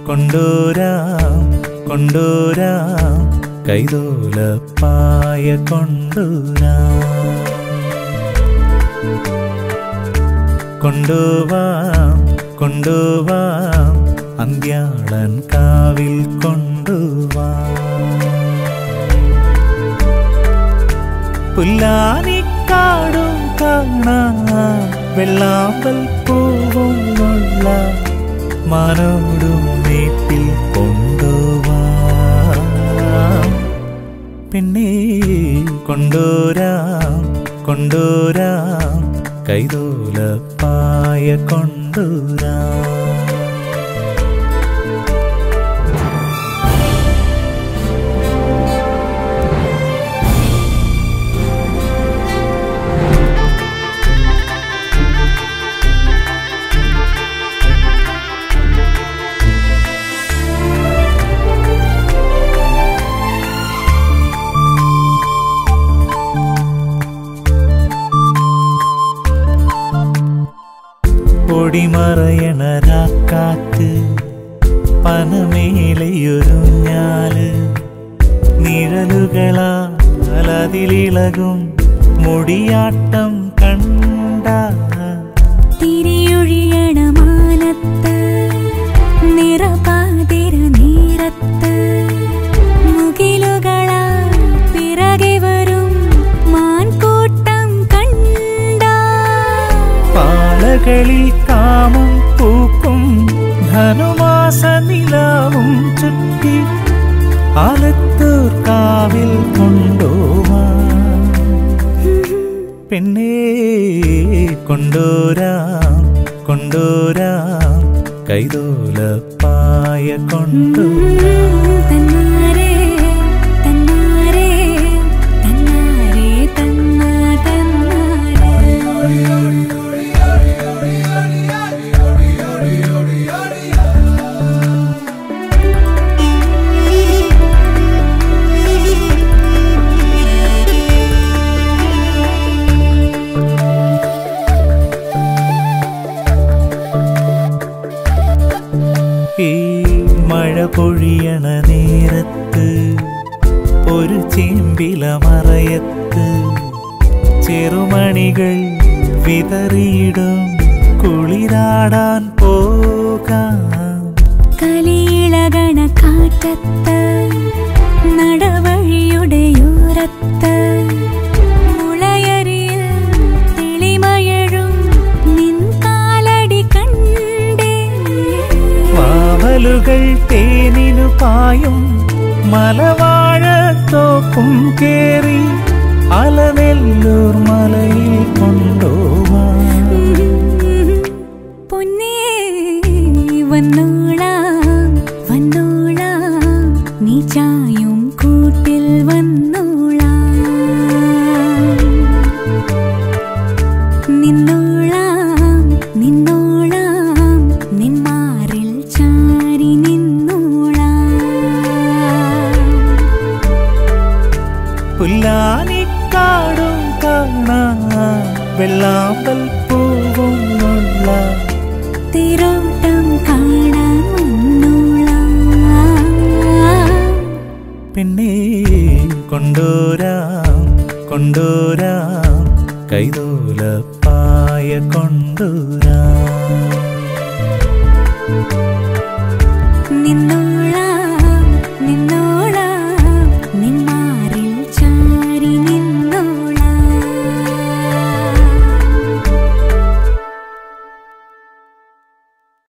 കൊണ്ടൂരാം കൊണ്ടൂരാം കൈതോലപ്പായ കൊണ്ടൂരാം കൊണ്ടുവാം കൊണ്ടുവാം അന്ത്യാളൻ കാവിൽ കൊണ്ടുവാം പുല്ലാനിക്കാടും കാണാം വെള്ളാമ്പൽ പൂവും ഉള്ള മാനോടും വീട്ടിൽ കൊണ്ടുവാം പിന്നെ കൊണ്ടൂരാം കൊണ്ടൂരാം കൈതോലപ്പായ കൊണ്ടൂരാം പൊടിമറയണ രാക്കാറ്റ് പനമേലയൊരുഞ്ഞാല് നിഴലുകളാൽ അതിലിളകും മുടിയാട്ടം കണ്ട തിരിയൊഴിയണ മാനത്ത് നിറപാതിര നീരത്ത് മുകിലുകളാ പിറകെ വരും മാൻകൂട്ടം കണ്ട പാലകളിൽ കാമം പൂക്കും ധനുമാസ നിലാവും ചുറ്റി ആലത്തൂർ കാവിൽ കൊണ്ടുവാ പിന്നെ കൊണ്ടൂരാം കൊണ്ടൂരാം കൈതോലപ്പായ കൊണ്ടൂരാം തന്നാരേ തന്നാരേ തന്നാരേ തന്നാ തന്നാരേ ഈ മഴ പൊഴിയണ നേരത്ത് ഒരു ചേമ്പില മറയത്ത് ചെറുമണികൾ വിതറിയിടും കുളിരാടാൻ പോകാം കലിയിളകണ കാറ്റത്ത് നടവഴിയുടെയോരത്ത് മുളയരിയിൽ തെളിമയഴും നിൻ കാലടി കണ്ടേ വാവലുകൾ തേനിനു പായും മലവാഴത്തോപ്പും കേറി അലനെല്ലൂർ മലയിൽ കൊണ്ടുപോവാം പൊന്നേ വന്നോളാം വന്നോളാം നീ ചായും കൂട്ടിൽ വന്നോളാം നിന്നോളാം നിന്നോളാം നിന്മാറിൽ ചാരി നിന്നോളാം പുല്ലാനിക്കാടും കാണാം വെള്ളാമ്പൽ പൂവും ഉള്ള തിരോട്ടം കാണാൻ വന്നോളാം പിന്നെ കൊണ്ടൂരാം കൊണ്ടൂരാം കൈതോലപ്പായ കൊണ്ടൂരാം നിന്നോ